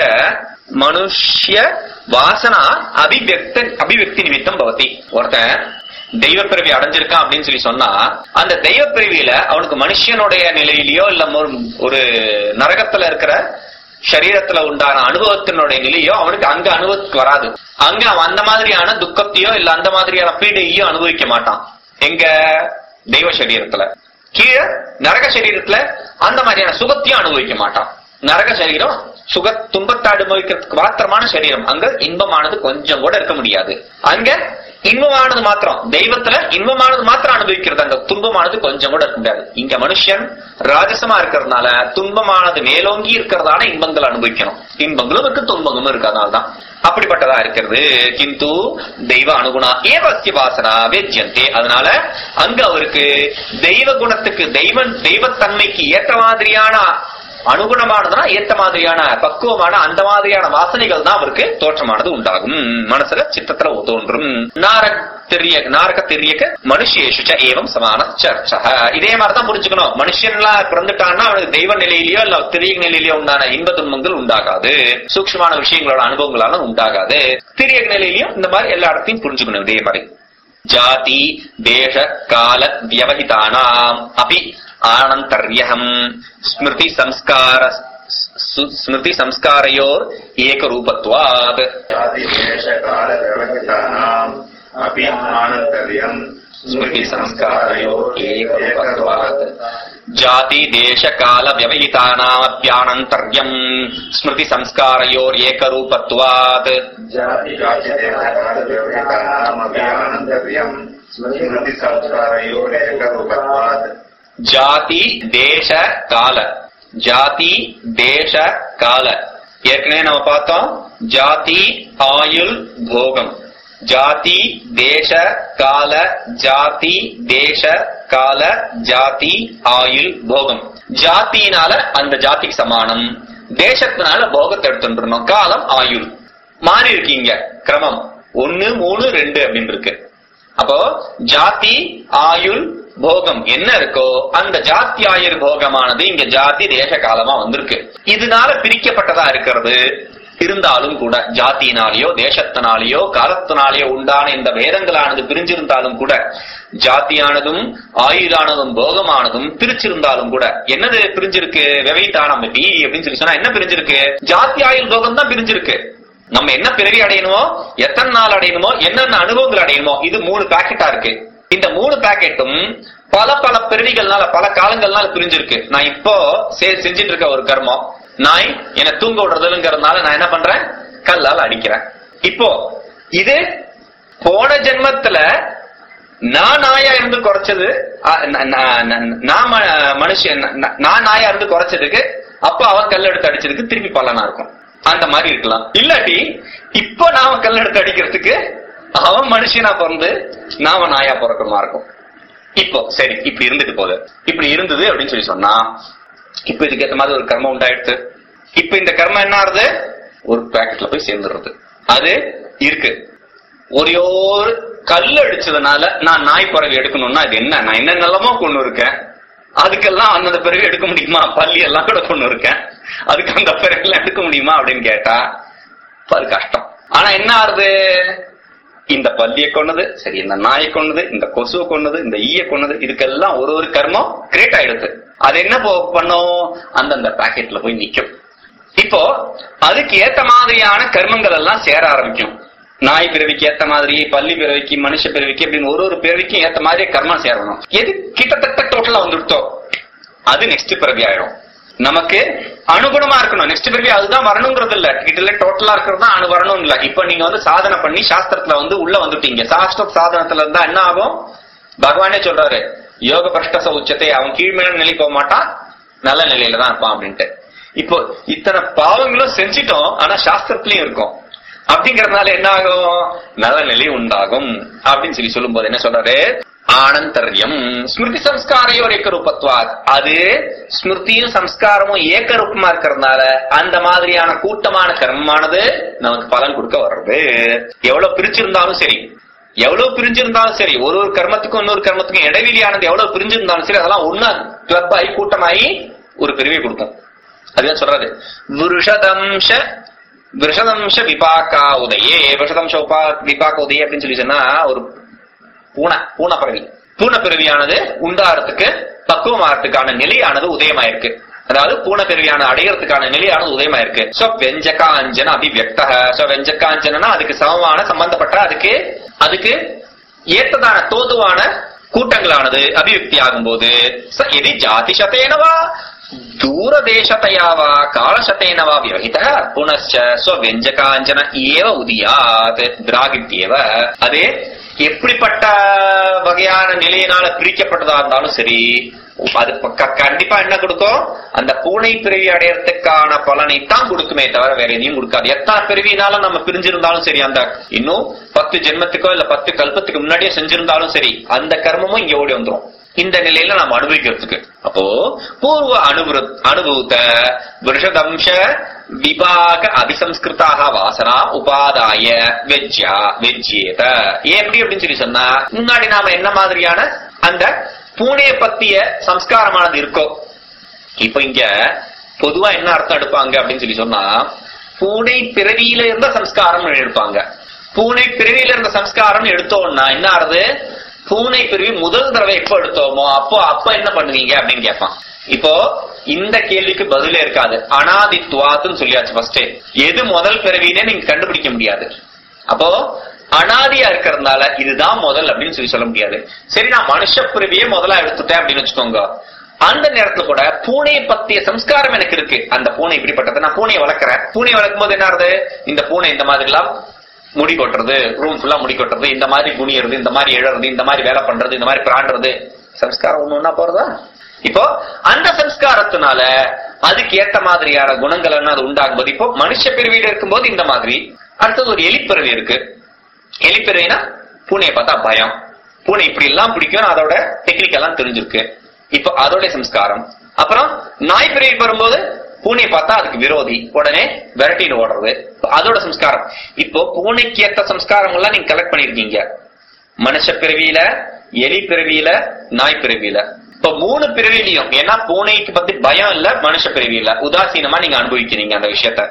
மனுஷ்ய வாசனா அபிவியக்த அபிவியக்தி நிமித்தம் பவதி ஒருத்தன் தெய்வ பிறவி அடைஞ்சிருக்கான் அப்படின்னு சொல்லி சொன்னா அந்த தெய்வ பிறவியில அவனுக்கு மனுஷனுடைய நிலையிலயோ இல்ல ஒரு- ஒரு நரகத்துல இருக்கிற சரீரத்துல உண்டான அனுபவத்தினுடைய நிலையோ அவனுக்கு அங்க அனுபவத்துக்கு வராது அங்க அவன் அந்த மாதிரியான துக்கத்தையோ இல்ல அந்த மாதிரியான பீடையோ அனுபவிக்க மாட்டான் எங்க தெய்வ சரீரத்துல கீழே நரக சரீரத்துல அந்த மாதிரியான சுகத்தையும் அனுபவிக்க மாட்டான் நரக சரீரம் சுக துன்பத்தை அனுபவிக்கிறதுக்கு மாத்திரமான சரீரம் அங்க இன்பமானது கொஞ்சம் கூட இருக்க முடியாது அங்க இன்பமானது மாத்திரம் தெய்வத்துல இன்பமானது மாத்திரம் அனுபவிக்கிறது அங்க துன்பமானது கொஞ்சம் கூட இருக்க முடியாது இங்க மனுஷன் ராஜசமா இருக்கிறதுனால துன்பமானது மேலோங்கி இருக்கிறதான இன்பங்கள் அனுபவிக்கணும் இன்பங்களும் இருக்கு துன்பங்களும் இருக்கு அதனால்தான் அப்படிப்பட்டதா இருக்கிறது கிந்து தெய்வ அனுகுணா ஏவசிய வாசனா வேஜ்யந்தே அதனால அங்க அவருக்கு தெய்வ குணத்துக்கு தெய்வ தெய்வத்தன்மைக்கு ஏற்ற மாதிரியான அனுகுணமானதுனா ஏத்த மாதிரியான பக்குவமான அந்த மாதிரியான வாசனைகள் தான் அவருக்கு தோற்றமானது உண்டாகும் மனசுல சித்தத்துல தோன்றும் நாரக் தெரிய நாரக தெரியக்க மனுஷேஷு ச ஏவம் சமான சர்ச்சா இதே மாதிரிதான் புரிஞ்சுக்கணும் மனுஷன்லாம் பிறந்துட்டான்னா அவனுக்கு தெய்வ நிலையிலயோ இல்ல திரிய நிலையிலயோ உண்டான இன்ப துன்பங்கள் உண்டாகாது சூக்ஷ்மமான விஷயங்களோட அனுபவங்களால உண்டாகாது திரிய நிலையிலயும் இந்த மாதிரி எல்லா இடத்தையும் புரிஞ்சுக்கணும் இதே மாதிரி ஜாதி தேச கால வியவஹிதானாம் அபி ஆனந்தர்யம் ஸ்மிருதி சம்ஸ்கார சு- ஸ்மிருதி சம்ஸ்காரயோர் ஏகரூபத்வாத் जातिदेशकालव्यवहितानाम् अपि आनन्तर्यम् ஸ்மிருதி சம்ஸ்காரயோர் ஏகரூபத்வாத் ஜாதி தேச கால வியவஹிதானாமப்யானந்தர்யம் ஸ்மிருதி சம்ஸ்காரயோர் ஏகரூபத்வாத் जातिदेशकालव्यवहितानामपि आनन्तर्यम् स्मृतिसंस्कारयोरेकरूपत्वात् ஜாதி தேச கால ஜாதி தேச கால ஏற்கனவே நம்ம பார்த்தோம் ஜாதி ஆயுள் போகம் ஜாதி தேச கால ஜாதி தேச கால ஜாதி ஆயுள் போகம் ஜாத்தினால அந்த ஜாதிக்கு சமானம் தேசத்தினால போகத்தை எடுத்துட்டு காலம் ஆயுள் மாறி இருக்கீங்க கிரமம் ஒன்னு மூணு ரெண்டு அப்படின்னு இருக்கு அப்போ ஜாதி ஆயுள் போகம் என்ன இருக்கோ அந்த ஜாதி ஆயுள் போகமானது இங்க ஜாதி தேச காலமா வந்திருக்கு இதனால பிரிக்கப்பட்டதா இருக்கிறது இருந்தாலும் கூட ஜாத்தியினாலேயோ தேசத்தினாலேயோ காலத்தினாலேயோ உண்டான இந்த வேதங்களானது பிரிஞ்சிருந்தாலும் கூட ஜாத்தியானதும் ஆயுளானதும் போகமானதும் பிரிச்சிருந்தாலும் கூட என்னது பிரிஞ்சிருக்கு வெவைத்தானம் பி அப்படின்னு சொல்லி சொன்னா என்ன பிரிஞ்சிருக்கு ஜாத்தி ஆயுள் போகம் தான் பிரிஞ்சிருக்கு நம்ம என்ன பிறவி அடையணுமோ எத்தனை நாள் அடையணுமோ என்னென்ன அனுபவங்கள் அடையணுமோ இது மூணு பாக்கெட்டா இருக்கு இந்த மூணு பாக்கெட்டும் பல பல பிறவிகள்னால பல காலங்கள்னால பிரிஞ்சிருக்கு நான் இப்போ செ- செஞ்சிட்டு இருக்க ஒரு கர்மம் நாய் என்னை தூங்க விடுறதுங்கிறதுனால நான் என்ன பண்றேன் கல்லால் அடிக்கிறேன் இப்போ இது போன ஜென்மத்துல நான் நாயா இருந்து குறைச்சது அ, ந- ந- ந- நான் ம- மனுஷன் ந- நான் நாயா இருந்து குறைச்சதுக்கு அப்ப அவன் கல் எடுத்து அடிச்சதுக்கு திருப்பி பலனா இருக்கும் அந்த மாதிரி இருக்கலாம் இல்லாட்டி இப்போ நாம கல் எடுத்து அடிக்கிறதுக்கு அவன் மனுஷனா பிறந்து நாம நாயா பிறக்கணுமா இருக்கும் இப்போ சரி இப்படி இருந்துட்டு போகுது இப்படி இருந்தது அப்படின்னு சொல்லி சொன்னா இப்ப இதுக்கு ஏத்த மாதிரி ஒரு கர்மம் உண்டாயிடுச்சு இப்ப இந்த கர்மம் என்ன ஆறுது ஒரு பாக்கெட்ல போய் சேர்ந்துடுறது அது இருக்கு ஒரே ஒரு கல் அடிச்சதுனால நான் நாய் பிறகு எடுக்கணும்னா அது என்ன நான் என்ன நிலமோ கொண்டு இருக்கேன் அதுக்கெல்லாம் அந்தந்த பிறகு எடுக்க முடியுமா பள்ளி எல்லாம் கூட கொண்டு இருக்கேன் அதுக்கு அந்த பிறகு எல்லாம் எடுக்க முடியுமா அப்படின்னு கேட்டா அப்ப அது கஷ்டம் ஆனா என்ன ஆறுது இந்த பல்லியை கொண்டது சரி இந்த நாயை கொண்டது இந்த கொசுவை கொண்டது இந்த ஈய கொண்டது இதுக்கெல்லாம் ஒரு ஒரு கர்மம் கிரியேட் ஆயிடுது அது என்ன போ- பண்ணும் அந்தந்த பாக்கெட்ல போய் நிக்கும் இப்போ அதுக்கு ஏத்த மாதிரியான கர்மங்கள் எல்லாம் சேர ஆரம்பிக்கும் நாய் பிறவிக்கு ஏத்த மாதிரி பள்ளி பிறவிக்கு மனுஷ பிறவிக்கு அப்படின்னு ஒரு ஒரு பிறவிக்கும் ஏத்த மாதிரி கர்மம் சேரணும் எது கிட்டத்தட்ட டோட்டலா வந்துடுத்தோ அது நெக்ஸ்ட் பிறவி ஆயிடும் நமக்கு அனுகுணமா இருக்கணும் நெக்ஸ்ட் பிறவி அதுதான் வரணுங்கிறது இல்ல கிட்ட டோட்டலா இருக்கிறது தான் அணு வரணும் இல்ல இப்ப நீங்க வந்து சாதனை பண்ணி சாஸ்திரத்துல வந்து உள்ள வந்துட்டீங்க சாஸ்திர சாதனத்துல இருந்தா என்ன ஆகும் பகவானே சொல்றாரு யோக பிரஷ்டச உச்சத்தை அவன் கீழ்மையான நிலை போக மாட்டான் நல்ல நிலையில தான் இருப்பான் அப்படின்ட்டு இப்போ இத்தனை பாவங்களும் செஞ்சிட்டோம் ஆனா சாஸ்திரத்திலயும் இருக்கும் அப்படிங்கறதுனால என்ன ஆகும் நல்ல நிலை உண்டாகும் அப்படின்னு சொல்லி சொல்லும்போது என்ன சொல்றாரு ஆனந்தர்யம் ஸ்மிருதி சம்ஸ்காரையோர் ஏக்கரூபத்வாத் அது ஸ்மிருதியும் சம்ஸ்காரமும் ஏக்கரூபமா இருக்கிறதுனால அந்த மாதிரியான கூட்டமான கர்மமானது நமக்கு பலன் கொடுக்க வர்றது எவ்வளவு பிரிச்சிருந்தாலும் சரி எவ்வளவு பிரிஞ்சிருந்தாலும் சரி ஒரு ஒரு கர்மத்துக்கும் இன்னொரு கர்மத்துக்கும் இடைவெளியானது எவ்வளவு பிரிஞ்சிருந்தாலும் சரி அதெல்லாம் ஒன்னா கிளப் ஆகி கூட்டமாகி ஒரு பிரிவை கொடுக்கும் அதுதான் சொல்றாரு விருஷதம்ச விருஷதம்ச விபாக்கா உதயே விருஷதம்ச உபா விபாக்க உதயே அப்படின்னு சொல்லி சொன்னா ஒரு பூனை பூனை பிறவி பூனை பிறவியானது உண்டாகிறதுக்கு பக்குவமாகறதுக்கான நிலையானது உதயமாயிருக்கு அதாவது பூனை பிறவியான அடையறதுக்கான நிலையானது உதயமாயிருக்கு சோ வெஞ்சகாஞ்சன அபிவியக்த சோ வெஞ்சகாஞ்சனா அதுக்கு சமமான சம்பந்தப்பட்ட அதுக்கு அதுக்கு ஏத்ததான தோதுவான கூட்டங்களானது அபிவியக்தி ஆகும்போது ச எதி ஜாதி சதேனவா தூரதேசத்தையா வா காலசத்தேன வா விவகித புனச்ச ஸ்வவ்யஞ்சகாஞ்சன ஏவ உதியாத் திராகித்யேவ அதே எப்படிப்பட்ட வகையான நிலையினால பிரிக்கப்பட்டதா இருந்தாலும் சரி அது பக்க- கண்டிப்பா என்ன கொடுக்கும் அந்த பூனை பிறவி அடையறதுக்கான பலனை தான் கொடுக்குமே தவிர வேற எதையும் கொடுக்காது எத்தனை பிறவினாலும் நம்ம பிரிஞ்சிருந்தாலும் சரி அந்த இன்னும் பத்து ஜென்மத்துக்கோ இல்ல பத்து கல்பத்துக்கு முன்னாடியே செஞ்சிருந்தாலும் சரி அந்த கர்மமும் இங்க ஓடி வந்துரும் இந்த நிலையில நம்ம அனுபவிக்கிறதுக்கு அப்போ பூர்வ அனுபவ அனுபவத்த விஷதம்ச விபாக அபிசம்ஸ்கிருதாக வாசனா உபாதாய வெஜ்யா வெஜ்யேத எப்படி அப்படின்னு சொல்லி சொன்னா முன்னாடி நாம என்ன மாதிரியான அந்த பூனைய பத்திய சம்ஸ்காரமானது இருக்கோ இப்ப இங்க பொதுவா என்ன அர்த்தம் எடுப்பாங்க அப்படின்னு சொல்லி சொன்னா பூனை பிறவியில இருந்த சம்ஸ்காரம் எடுப்பாங்க பூனை பிறவியில இருந்த சம்ஸ்காரம் எடுத்தோம்னா என்ன ஆறுது பூனை பிறவி முதல் தடவை எப்போ எடுத்தோமோ அப்போ அப்ப என்ன பண்ணுவீங்க அப்படின்னு கேட்பான் இப்போ இந்த கேள்விக்கு பதிலே இருக்காது அனாதித்வாத்துன்னு சொல்லியாச்சு ஃபர்ஸ்டே எது முதல் பிறவினே நீங்க கண்டுபிடிக்க முடியாது அப்போ அனாதியா இருக்கிறதுனால இதுதான் முதல் அப்படின்னு சொல்லி சொல்ல முடியாது சரி நான் மனுஷ பிறவியே முதலா எடுத்துட்டேன் அப்படின்னு வச்சுக்கோங்க அந்த நேரத்துல கூட பூனையை பத்திய சம்ஸ்காரம் எனக்கு இருக்கு அந்த பூனை இப்படிப்பட்டது நான் பூனையை வளர்க்கறேன் பூனை வளர்க்கும் போது என்ன ஆகுது இந்த பூனை இந்த மாதிரி எல்லாம் முடி கொட்டுறது ரூம் ஃபுல்லா முடி கொட்டுறது இந்த மாதிரி குனியறது இந்த மாதிரி எழறது இந்த மாதிரி வேலை பண்றது இந்த மாதிரி பிராண்டுறது சம்ஸ்காரம் ஒண்ணு ஒண்ணா போறதா இப்போ அந்த சம்ஸ்காரத்தினால அதுக்கு ஏத்த மாதிரியான குணங்கள் என்ன அது உண்டாகும் போது இப்போ மனுஷ பிறவியில இருக்கும்போது இந்த மாதிரி அடுத்தது ஒரு எலிப்பிறவி இருக்கு எலிப்பிறவினா பூனையை பார்த்தா பயம் பூனை இப்படி எல்லாம் பிடிக்கும் அதோட டெக்னிக் எல்லாம் தெரிஞ்சிருக்கு இப்போ அதோட சம்ஸ்காரம் அப்புறம் நாய் பிறவி வரும்போது பூனையை பார்த்தா அதுக்கு விரோதி உடனே விரட்டிட்டு ஓடுறது அதோட சம்ஸ்காரம் இப்போ பூனைக்கு ஏத்த சம்ஸ்காரம் எல்லாம் நீங்க கலெக்ட் பண்ணிருக்கீங்க மனுஷ பிறவியில எலி பிறவியில நாய் பிறவியில இப்ப மூணு பிறவிலையும் ஏன்னா பூனைக்கு பத்தி பயம் இல்ல மனுஷ பிறவியில உதாசீனமா நீங்க அனுபவிக்கிறீங்க அந்த விஷயத்த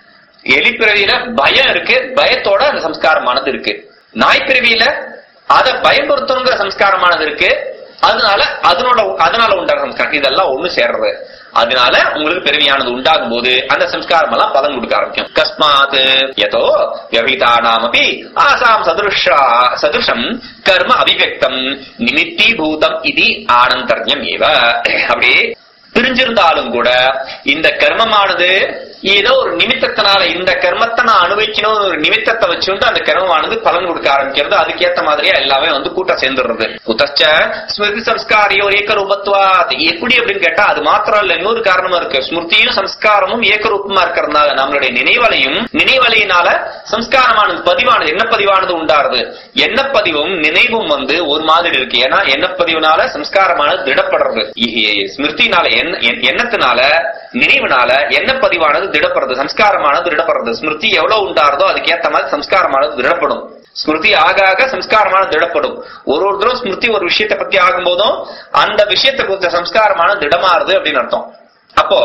எலி பிறவியில பயம் இருக்கு பயத்தோட அந்த சம்ஸ்காரமானது இருக்கு நாய் பிறவியில அதை பயன்படுத்தணுங்கிற சம்ஸ்காரமானது இருக்கு அதனால அதனோட அதனால உண்டாகிற சம்ஸ்காரம் இதெல்லாம் ஒண்ணு சேர்றது அதனால உங்களுக்கு பெருமையானது உண்டாகும் போது அந்த சம்ஸ்காரம் எல்லாம் பலன் கொடுக்க ஆரம்பிக்கும் கஸ்மாத் யதோ வியவஹிதானாமபி ஆசாம் சதுருஷா சதுருஷம் கர்ம அபிவக்தம் நிமித்தீபூதம் இது ஆனந்தர்யம் ஏவ அப்படியே பிரிஞ்சிருந்தாலும் கூட இந்த கர்மமானது ஏதோ ஒரு நிமித்தத்தினால இந்த கர்மத்தை நான் அனுபவிக்கணும் ஒரு நிமித்தத்தை வச்சுட்டு அந்த கர்மமானது பலன் கொடுக்க ஆரம்பிக்கிறது அதுக்கேத்த மாதிரியா எல்லாமே வந்து கூட்டம் சேர்ந்துடுறது குதச்ச ஸ்மிருதி சம்ஸ்காரியோ ஏக ரூபத்துவா எப்படி அப்படின்னு கேட்டா அது மாத்திரம் இல்ல இன்னொரு காரணமா இருக்கு ஸ்மிருதியும் சம்ஸ்காரமும் ஏக ரூபமா இருக்கிறதுனால நம்மளுடைய நினைவலையும் நினைவலையினால சம்ஸ்காரமானது பதிவானது என்ன பதிவானது உண்டாருது என்ன பதிவும் நினைவும் வந்து ஒரு மாதிரி இருக்கு ஏன்னா என்ன பதிவுனால சம்ஸ்காரமானது திடப்படுறது இ- இ- ஸ்மிருதினால எண்ண- எண்- எண்ணத்தினால நினைவுனால என்ன பதிவானது திடப்படுறது சம்ஸ்காரமானது திடப்படுறது ஸ்மிருதி எவ்வளவு உண்டாருதோ அதுக்கு ஏத்த மாதிரி சம்ஸ்காரமானது திடப்படும் ஸ்மிருதி ஆக ஆக சம்ஸ்காரமானது திடப்படும் ஒரு ஒரு தடவை ஸ்மிருதி ஒரு விஷயத்தை பத்தி ஆகும்போதும் அந்த விஷயத்தை குறித்த சம்ஸ்காரமானது திடமாறுது அப்படின்னு அர்த்தம் அப்போ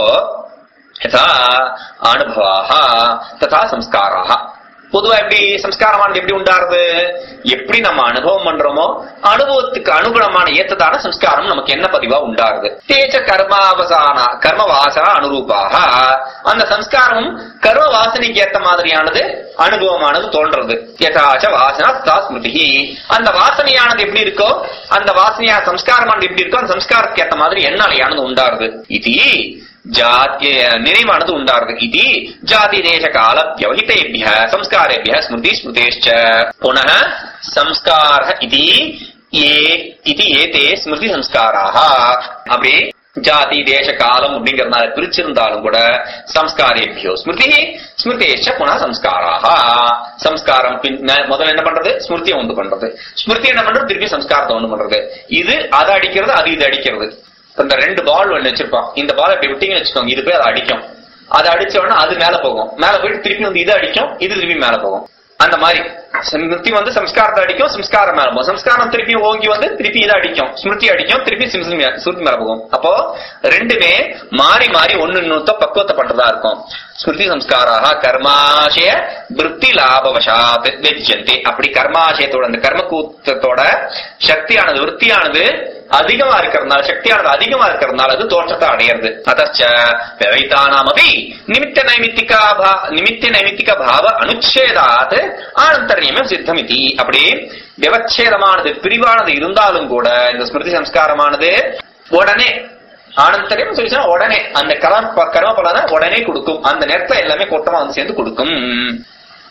யதா அனுபவாக ததா சம்ஸ்காராக பொதுவா எப்படி சம்ஸ்காரமானது எப்படி உண்டாருது எப்படி நம்ம அனுபவம் பண்றோமோ அனுபவத்துக்கு அனுகுணமான ஏத்ததான சம்ஸ்காரம் நமக்கு என்ன பதிவா உண்டாருது தேச்ச கர்மாவசான கர்ம வாசனா அனுரூபாக அந்த சம்ஸ்காரமும் கர்ம வாசனைக்கு ஏத்த மாதிரியானது அனுபவமானது தோன்றது யதாச்ச வாசனா ததா ஸ்மிருதி அந்த வாசனையானது எப்படி இருக்கோ அந்த வாசனையா சம்ஸ்காரமானது எப்படி இருக்கோ அந்த சம்ஸ்காரத்துக்கு ஏத்த மாதிரி எண்ணாலையானது உண்டாருது இது ஜாத்திய நினைவானது உண்டாருது இது ஜாதி தேச கால வியவஹிதேபிய சம்ஸ்காரேபிய ஸ்மிருதி ஸ்மிருதேஷ்ச புனः சம்ஸ்கார இது ஏ இது ஏதே ஸ்மிருதி சம்ஸ்காராக அப்படி ஜாதி தேச காலம் அப்படிங்கறதுனால பிரிச்சிருந்தாலும் கூட சம்ஸ்காரேபியோ ஸ்மிருதி ஸ்மிருதேஷ புனः சம்ஸ்காராக சம்ஸ்காரம் பின்ன முதல்ல என்ன பண்றது ஸ்மிருதியை உண்டு பண்றது ஸ்மிருதி என்ன பண்றது திருப்பி சம்ஸ்காரத்தை உண்டு பண்றது இது அதை அடிக்கிறது அது இது அடிக்கிறது இப்ப இந்த ரெண்டு பால் ஒண்ணு வச்சிருப்பான் இந்த பால் இப்படி விட்டீங்கன்னு வச்சுக்கோங்க இது போய் அதை அடிக்கும் அதை அடிச்ச உடனே அது மேல போகும் மேல போயிட்டு திருப்பி வந்து இது அடிக்கும் இது திருப்பி மேல போகும் அந்த மாதிரி ஸ்மிருதி வந்து சம்ஸ்காரத்தை அடிக்கும் சம்ஸ்காரம் மேல போகும் சம்ஸ்காரம் திருப்பி ஓங்கி வந்து திருப்பி இதை அடிக்கும் ஸ்மிருதி அடிக்கும் திருப்பி சிம்சி மே- ஸ்மிருதி மேல போகும் அப்போ ரெண்டுமே மாறி மாறி ஒண்ணு இன்னொருத்த பக்குவத்தை பண்றதா இருக்கும் ஸ்மிருதி சம்ஸ்காராக கர்மாசய விற்பி லாபவசாத் வெஜ்ஜந்தே அப்படி கர்மாசயத்தோட அந்த கர்ம கூத்தத்தோட சக்தியானது விற்த்தியானது அதிகமா இருக்கிறதுனால சக்தியானது அதிகமா இருக்கிறதுனால அது தோற்றத்தை அடையிறது அதச்ச விவைத்தானாமபி நிமித்த நைமித்திகா பா நிமித்த நைமித்திக பாவ அனுச்சேதாத் ஆனந்தர்யமே சித்தமிதி அப்படி விவச்சேதமானது பிரிவானது இருந்தாலும் கூட இந்த ஸ்மிருதி சம்ஸ்காரமானது உடனே ஆனந்தரியம் சொல்லிச்சுன்னா உடனே அந்த கர்ம கர்ம பலனை உடனே கொடுக்கும் அந்த நேரத்துல எல்லாமே கூட்டமா வந்து சேர்ந்து கொடுக்கும்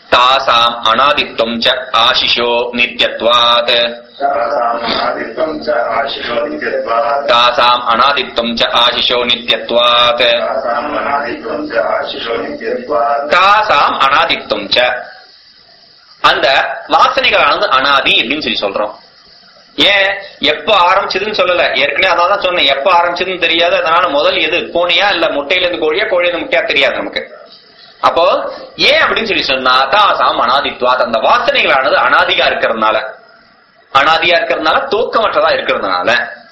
தாசாம் அனாதித்வம் ச ஆசிஷோ நித்யத்வாத் तासामादित्वम् च आशिषो नित्यत्वात् தாசாம் அனாதித்வம் ச ஆசிஷோ நித்யத்வாத் तासामनादित्वम् च आशिषो नित्यत्वात् தாசாம் அனாதித்வம் ச அந்த வாசனைகளானது அனாதி அப்படின்னு சொல்லி சொல்றோம் ஏன் எப்ப ஆரம்பிச்சதுன்னு சொல்லல ஏற்கனவே அதான் தான் சொன்னேன் எப்ப ஆரம்பிச்சதுன்னு தெரியாது அதனால முதல் எது பூனையா இல்ல முட்டையில இருந்து கோழியா கோழியில இருந்து முட்டையா தெரியாது நமக்கு அப்போ ஏன் அப்படின்னு சொல்லி சொன்னா தாசாம் அனாதித்வாத் அந்த வாசனைகளானது அனாதியா இருக்கிறதுனால அனாதியா இருக்கிறதுனால தூக்கமற்றதா இருக்கிறதுனால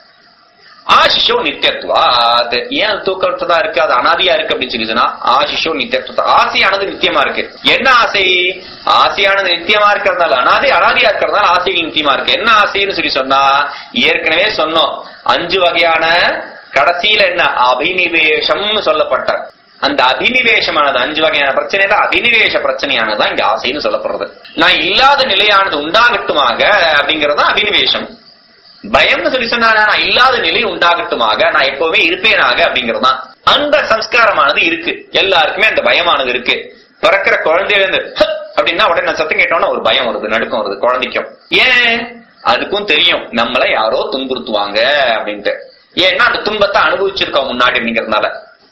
ஆசிஷோ நித்தியத்துவாத் ஏன் அது தூக்கமற்றதா இருக்கு அது அனாதியா இருக்கு அப்படின்னு சொல்லி சொன்னா ஆசிஷோ நித்தியத்துவ ஆசையானது நித்தியமா இருக்கு என்ன ஆசை ஆசையானது நித்தியமா இருக்கிறதுனால அனாதி அனாதியா இருக்கிறதுனால ஆசைகள் நித்தியமா இருக்கு என்ன ஆசைன்னு சொல்லி சொன்னா ஏற்கனவே சொன்னோம் அஞ்சு வகையான கடைசியில என்ன அபினிவேஷம்னு சொல்லப்பட்ட அந்த அபினிவேஷமானது அஞ்சு வகையான பிரச்சனையில அபினிவேஷ பிரச்சனையானதான் இங்க ஆசைன்னு சொல்லப்படுறது நான் இல்லாத நிலையானது உண்டாகட்டுமாக அப்படிங்கறது தான் அபினிவேஷம் பயம்னு சொல்லி சொன்னா நான் இல்லாத நிலை உண்டாகட்டுமாக நான் எப்பவுமே இருப்பேனாக அப்படிங்கிறது தான் அந்த சம்ஸ்காரமானது இருக்கு எல்லாருக்குமே அந்த பயமானது இருக்கு பிறக்கிற குழந்தையில இருந்து "ஹத்" அப்படின்னா உடனே நான் சத்தம் கேட்டோம்னா ஒரு பயம் வருது நடுக்கம் வருது குழந்தைக்கும் ஏன் அதுக்கும் தெரியும் நம்மள யாரோ துன்புறுத்துவாங்க அப்படின்ட்டு ஏன்னா அந்த துன்பத்தை அனுபவிச்சிருக்கோம் முன்னாடி அப்படிங்கறதுனால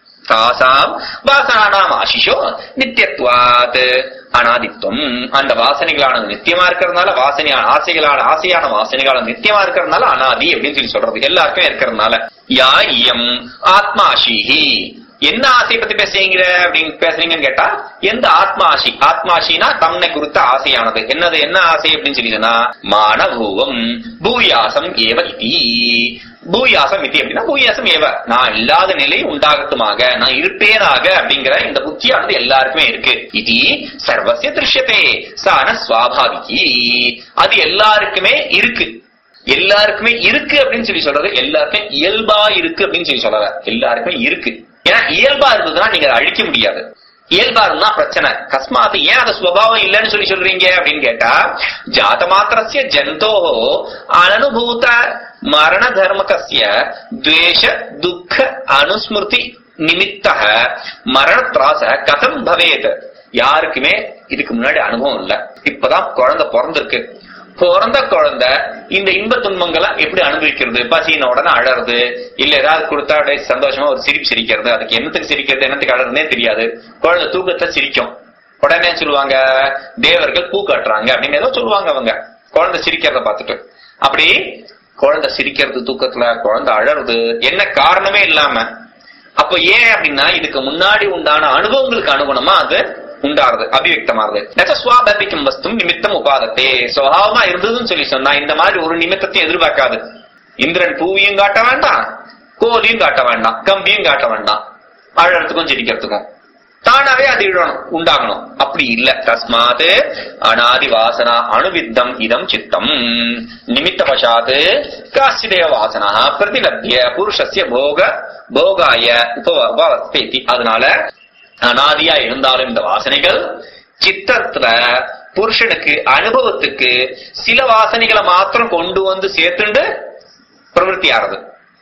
தாசாம் வாசனானாம் ஆசிஷோ நித்தியத்வாத் அனாதித்வம் அந்த வாசனைகளானது நித்தியமா இருக்கிறதுனால வாசனையான ஆசைகளான ஆசையான வாசனைகளான நித்தியமா இருக்கிறதுனால அனாதி அப்படின்னு சொல்லி சொல்றது எல்லாருக்குமே இருக்கிறதுனால யா இயம் ஆத்மாஷிஹி என்ன ஆசை பத்தி பேசுறீங்க அப்படின்னு பேசுறீங்கன்னு கேட்டா எந்த ஆத்மாஷி ஆத்மாஷினா தன்னை குறித்த ஆசையானது என்னது என்ன ஆசை அப்படின்னு சொல்லிதுன்னா மானபூவம் பூயாசம் ஏவ இதி பூயாசம் இதி அப்படின்னா பூயாசம் ஏவ நான் இல்லாத நிலை உண்டாகட்டுமாக நான் இருப்பேனாக அப்படிங்கிற இந்த புத்தியானது எல்லாருக்குமே இருக்கு இது சர்வசிய திருஷ்யத்தே சான சுவாபாவிகி அது எல்லாருக்குமே இருக்கு எல்லாருக்குமே இருக்கு அப்படின்னு சொல்லி சொல்றது எல்லாருக்குமே இயல்பா இருக்கு அப்படின்னு சொல்லி சொல்லல எல்லாருக்குமே இருக்கு ஏன்னா இயல்பா இருந்ததுன்னா நீங்க அதை அழிக்க முடியாது இயல்பா இருந்தா பிரச்சனை கஸ்மாத் ஏன் அது சுவாவம் இல்லைன்னு சொல்லி சொல்றீங்க அப்படின்னு கேட்டா ஜாத மாத்திரஸ்ய ஜந்தோ அனனுபூத மரண தர்மகஸ்ய துவேஷ துக்க அனுஸ்மிருதி நிமித்த மரண திராச கதம் பவேத் யாருக்குமே இதுக்கு முன்னாடி அனுபவம் இல்ல இப்பதான் குழந்தை பிறந்திருக்கு பிறந்த குழந்தை இந்த இன்ப துன்பங்களை எப்படி அனுபவிக்கிறது பசின உடனே அழறது இல்ல ஏதாவது கொடுத்தா அப்படியே சந்தோஷமா ஒரு சிரிப்பு சிரிக்கிறது அதுக்கு என்னத்துக்கு சிரிக்கிறது என்னத்துக்கு அழறதுனே தெரியாது குழந்தை தூக்கத்தை சிரிக்கும் உடனே சொல்லுவாங்க தேவர்கள் பூ காட்டுறாங்க அப்படின்னு ஏதோ சொல்லுவாங்க அவங்க குழந்தை சிரிக்கிறத பார்த்துட்டு அப்படி குழந்தை சிரிக்கிறது தூக்கத்துல குழந்தை அழறது என்ன காரணமே இல்லாம அப்ப ஏன் அப்படின்னா இதுக்கு முன்னாடி உண்டான அனுபவங்களுக்கு அனுகுணமா அது உண்டாருது அபிவியக்தமாறுது நச்ச சுவாபபிக்கும் வஸ்தும் நிமித்தம் உபாதத்தே சுவாவமா இருந்ததுன்னு சொல்லி சொன்னா இந்த மாதிரி ஒரு நிமித்தத்தையும் எதிர்பார்க்காது இந்திரன் பூவியும் காட்ட வேண்டாம் கோலியும் காட்ட வேண்டாம் கம்பியும் காட்ட வேண்டாம் அழறதுக்கும் சிரிக்கிறதுக்கும் தானாவே அது இழணும் உண்டாகணும் அப்படி இல்ல தஸ்மாத் அனாதி வாசனா அணுவித்தம் இதம் சித்தம் நிமித்த வசாத் காசிதேவ வாசனா பிரதிலபிய புருஷஸ்ய போக போகாய உபவஸ்தேதி அதனால அனாதியா இருந்தாலும் இந்த வாசனைகள் சித்தத்துல புருஷனுக்கு அனுபவத்துக்கு சில வாசனைகளை மாத்திரம் கொண்டு வந்து சேர்த்துண்டு பிரவருத்தி ஆறுது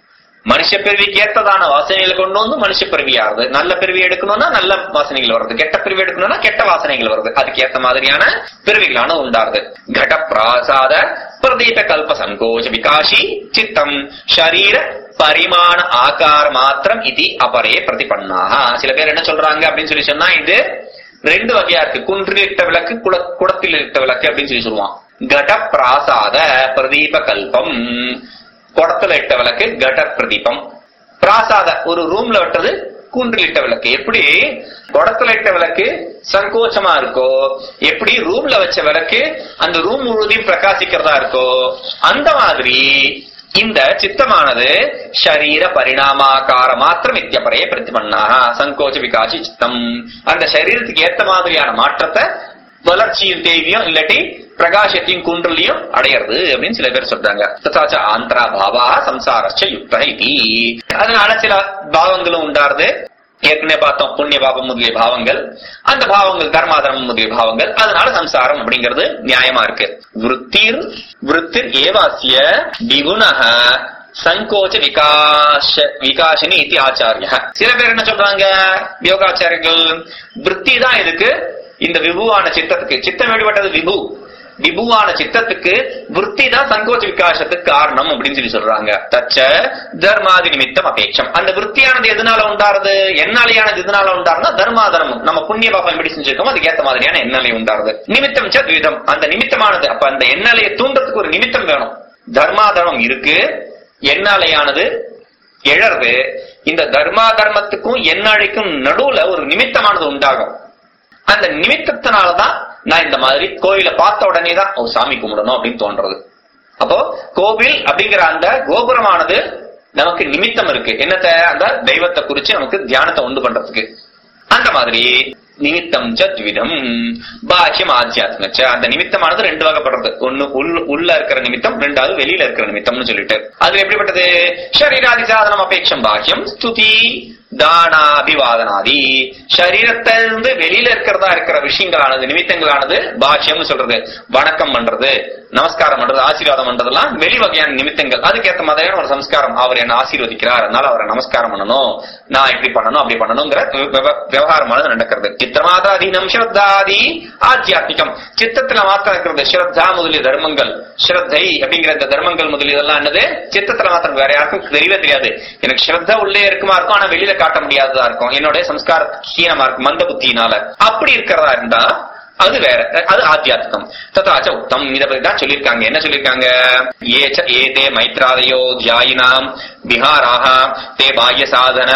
மனுஷ பிறவிக்கு ஏற்றதான வாசனைகளை கொண்டு வந்து மனுஷ பிறவி ஆறுது நல்ல பிறவி எடுக்கணும்னா நல்ல வாசனைகள் வருது கெட்ட பிறவி எடுக்கணும்னா கெட்ட வாசனைகள் வருது அதுக்கு ஏத்த மாதிரியான பிறவிகளான உண்டாருது கட பிராசாத பிரதீப கல்ப சங்கோஜ விகாஷி சித்தம் ஷரீர பரிமாண ஆகார மாத்திரம் இது அபரே பிரதிபன்னாக சில பேர் என்ன சொல்றாங்க அப்படின்னு சொல்லி சொன்னா இது ரெண்டு வகையா இருக்கு குன்றில் இட்ட விளக்கு குள குடத்தில் இட்ட விளக்கு அப்படின்னு சொல்லி சொல்லுவான் கட பிராசாத பிரதீப கல்பம் குடத்துல இட்ட விளக்கு கட பிரதீபம் பிராசாத ஒரு ரூம்ல விட்டது கூண்டில் இட்ட விளக்கு எப்படி குடத்துல இட்ட விளக்கு சங்கோச்சமா இருக்கோ எப்படி ரூம்ல வச்ச விளக்கு அந்த ரூம் முழுவதையும் பிரகாசிக்கிறதா இருக்கோ அந்த மாதிரி இந்த சித்தமானது ஷரீர பரிணாமாக்கார மாத்திரம் இத்தியப்பறைய பிரதிபன்னாக சங்கோச்ச விகாசி சித்தம் அந்த சரீரத்துக்கு ஏத்த மாதிரியான மாற்றத்தை வளர்ச்சியும் தேவியும் இல்லாட்டி பிரகாசத்தையும் குன்றலையும் அடையிறது அப்படின்னு சில பேர் சொல்றாங்க ததாச்ச ஆந்திரா பாவா சம்சாரச்ச யுக்த இதி அதனால சில பாவங்களும் உண்டாருது ஏற்கனவே பார்த்தோம் புண்ணிய பாபம் முதலிய பாவங்கள் அந்த பாவங்கள் தர்மாதர்மம் முதலிய பாவங்கள் அதனால சம்சாரம் அப்படிங்கிறது நியாயமா இருக்கு விருத்திர் விருத்திர் ஏவாசிய விகுணக சங்கோச்ச விகாஷ விகாசினி இது ஆச்சாரிய சில பேர் என்ன சொல்றாங்க யோகாச்சாரியர்கள் விற்பி தான் இதுக்கு இந்த விபுவான சித்தத்துக்கு சித்தம் எப்படிப்பட்டது விபு விபுவான சித்தத்துக்கு விற்பி தான் சங்கோச்ச விகாசத்துக்கு காரணம் அப்படின்னு சொல்லி சொல்றாங்க தச்ச தர்மாதி நிமித்தம் அபேட்சம் அந்த விற்த்தியானது எதனால உண்டாருது என்னாலையானது எதனால உண்டாருன்னா தர்மாதர்மம் நம்ம புண்ணிய பாப்பம் எப்படி செஞ்சிருக்கோமோ அதுக்கு ஏத்த மாதிரியான எண்ணலை உண்டாருது நிமித்தம் ச துவிதம் அந்த நிமித்தமானது அப்ப அந்த எண்ணலையை தூண்டுறதுக்கு ஒரு நிமித்தம் வேணும் தர்மாதர்மம் இருக்கு எண்ணாலையானது எழறது இந்த தர்மா தர்மத்துக்கும் எண்ணாழைக்கும் நடுவுல ஒரு நிமித்தமானது உண்டாகும் அந்த நிமித்தத்தினாலதான் நான் இந்த மாதிரி கோயிலை பார்த்த உடனே தான் ஓ சாமி கும்பிடணும் அப்படின்னு தோன்றது அப்போ கோவில் அப்படிங்கிற அந்த கோபுரமானது நமக்கு நிமித்தம் இருக்கு என்னத்த அந்த தெய்வத்தை குறிச்சு நமக்கு தியானத்தை உண்டு பண்றதுக்கு அந்த மாதிரி நிமித்தம் ச த்விதம் பாக்கியம் ஆத்தியாத்ம ச. அந்த நிமித்தமானது ரெண்டு வகைப்படுறது ஒண்ணு உள் உள்ள இருக்கிற நிமித்தம் ரெண்டாவது வெளியில இருக்கிற நிமித்தம்னு சொல்லிட்டு அது எப்படிப்பட்டது ஷரீராதி சாதனம் அபேட்சம் பாக்கியம் ஸ்துதி தானாபிவாதனாதி சரீரத்திலிருந்து வெளியில இருக்கிறதா இருக்கிற விஷயங்களானது நிமித்தங்களானது பாக்கியம்னு சொல்றது வணக்கம் பண்றது நமஸ்காரம் பண்றது ஆசீர்வாதம் பண்றதெல்லாம் வெளி வகையான நிமித்தங்கள் அதுக்கேற்ற மாதிரியான ஒரு சம்ஸ்காரம் அவர் என்ன ஆசீர்வதிக்கிறார் அதனால அவரை நமஸ்காரம் பண்ணணும் நான் இப்படி பண்ணணும் அப்படி பண்ணணுங்கிற விவ- விவகாரமானது நடக்கிறது சித்தமாதாதீனம் ஸ்ரத்தாதி ஆத்தியாத்மிகம் சித்தத்துல மாத்திரம் இருக்கிறது ஸ்ரத்தா முதலிய தர்மங்கள் ஸ்ரத்தை அப்படிங்கிற இந்த தர்மங்கள் முதலியதெல்லாம் என்னது சித்தத்துல மாத்திரம் வேற யாருக்கும் தெரியவே தெரியாது எனக்கு ஸ்ரத்தா உள்ளே இருக்குமா இருக்கும் ஆனா வெளியில காட்ட முடியாததா இருக்கும் என்னுடைய சம்ஸ்கார ஹீனமா இருக்கும் மந்த புத்தியினால அப்படி இருக்கிறதா இருந்தா அது வேற அது ஆத்தியாத்மிகம் ததாச்ச உத்தம் இத பத்தி தான் சொல்லியிருக்காங்க என்ன சொல்லியிருக்காங்க ஏச்ச ஏதே மைத்ராதயோ தியாயினாம் விஹாராக தே பாஹ்ய சாதன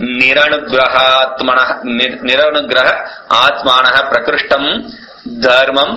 நிரனுகிரகாத்மன நிரனுகிரக ஆத்மான பிரகிருஷ்டம் தர்மம்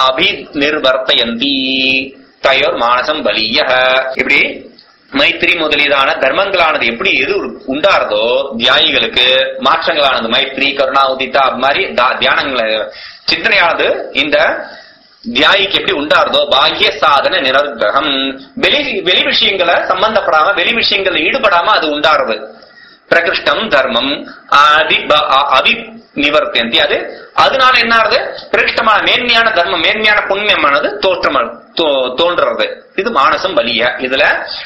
அபிநிர்வர்த்தயந்தி தயோர் மானசம் பலிய இப்படி மைத்திரி முதலியதான தர்மங்களானது எப்படி எது உண்டாருதோ தியாயிகளுக்கு மாற்றங்களானது மைத்திரி கருணா உதித்தா அது மாதிரி தா- தியானங்களை சிந்தனையானது இந்த தியாயிக்கு எப்படி உண்டாருதோ பாஹ்ய சாதன நிரகிரகம் வெளி வெளி விஷயங்களை சம்பந்தப்படாம வெளி விஷயங்கள்ல ஈடுபடாம அது உண்டாருது பிரகிருஷ்டம் தர்மம் அதி ப- அ- அவி நிவர்த்தியந்தி அது அதனால என்ன ஆகுது பிரகிருஷ்டமான மேன்மையான தர்மம் மேன்மையான புண்ணியமானது தோற்றம் தோ- தோன்றது இது மானசம் வலிய இதுல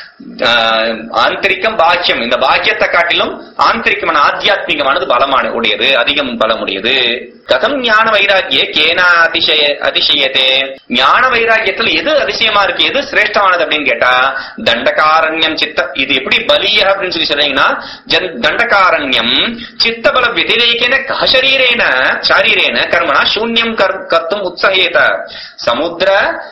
ஆஹ், ஆந்தரிக்கம் பாக்கியம் இந்த பாக்கியத்தை காட்டிலும் ஆந்தரிக்கமான ஆத்தியாத்மிகமானது பலமான உடையது அதிகம் பலமுடையது கதம் ஞான வைராக்கிய கேனா அதிசய அதிசயத்தே ஞான வைராக்கியத்துல எது அதிசயமா இருக்கு எது சிரேஷ்டமானது அப்படின்னு கேட்டா தண்டகாரண்யம் சித்த இது எப்படி பலிய அப்படின்னு சொல்லி சொல்றீங்கன்னா ஜன் தண்டகாரண்யம் சித்தபல व्यतिरेकेन कः शरीरेण शारीरेण कर्मणा शून्यं कर्- कर्तुम् उत्सहेत समुद्र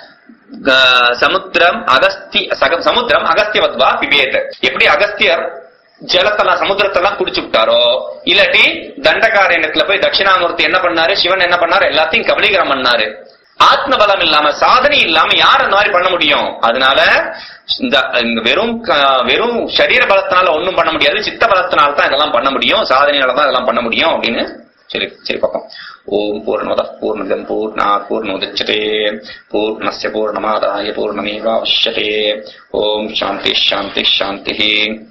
க- சமுத்திரம் அகஸ்தி சக- சமுத்திரம் அகஸ்தியவத்வா பிபேத் எப்படி அகஸ்தியர் ஜலத்தெல்லாம் சமுத்திரத்தெல்லாம் குடிச்சு விட்டாரோ இல்லாட்டி தண்டகாரண்யத்துல போய் தட்சிணாமூர்த்தி என்ன பண்ணாரு சிவன் என்ன பண்ணாரு எல்லாத்தையும் கபலீகரம் பண்ணாரு ஆத்ம பலம் இல்லாம சாதனை இல்லாம யார் அந்த மாதிரி பண்ண முடியும் அதனால இந்த இந்த வெறும் க- வெறும் சரீர பலத்தினால ஒண்ணும் பண்ண முடியாது சித்த பலத்தினால தான் இதெல்லாம் பண்ண முடியும் சாதனையால தான் இதெல்லாம் பண்ண முடியும் அப்படின்னு சரி சரி பார்ப்போம் ஓம் பூர்ணமத பூர்ணமிதம் பூர்ணா பூர்ணோதச்சதே பூர்ணஸ்ய பூர்ணமாதாய பூர்ணமேவாவசியதே ஓம் சாந்தி சாந்தி சாந்தி